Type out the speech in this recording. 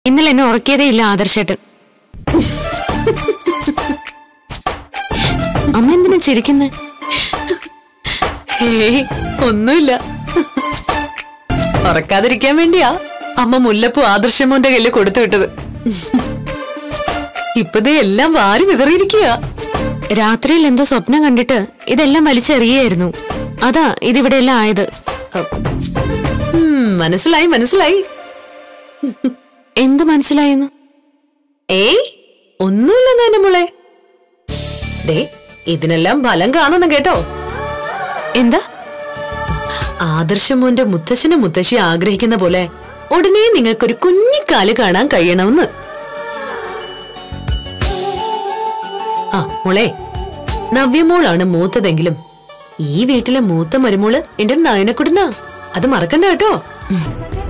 ഇന്നലെ എന്നെ ഉറക്കിയതേ ഇല്ല ആദർശേട്ടൻ അമ്മ എന്തിനാ ചിരിക്കുന്നേ ഏയ് ഒന്നുമില്ല ഉറക്കാതിരിക്കാൻ വേണ്ടിയാ അമ്മ മുല്ലപ്പൂ ആദർശമോന്റെ കയ്യില് കൊടുത്തു വിട്ടത് ഇപ്പതേ എല്ലാം വാരി വിതറിയിരിക്കുക രാത്രിയിൽ എന്തോ സ്വപ്നം കണ്ടിട്ട് ഇതെല്ലാം വലിച്ചെറിയായിരുന്നു അതാ ഇതിവിടെ എല്ലാം ആയത് മനസ്സിലായി മനസ്സിലായി എന്ത് മനസ്സിലായെന്ന് ഏയ് ഒന്നുമില്ലെന്ന് തന്നെ മോളെ ദേ ഇതിനെല്ലാം ഫലം കാണണം കേട്ടോ എന്താ ആദർശമോന്റെ മുത്തശ്ശനും മുത്തശ്ശി ആഗ്രഹിക്കുന്ന പോലെ ഉടനെ നിങ്ങൾക്കൊരു കുഞ്ഞിക്കാല് കാണാൻ കഴിയണമെന്ന് ആ മോളെ നവ്യമോളാണ് മൂത്തതെങ്കിലും ഈ വീട്ടിലെ മൂത്ത മരുമോള് എന്റെ നയനക്കുടുന്ന അത് മറക്കണ്ട കേട്ടോ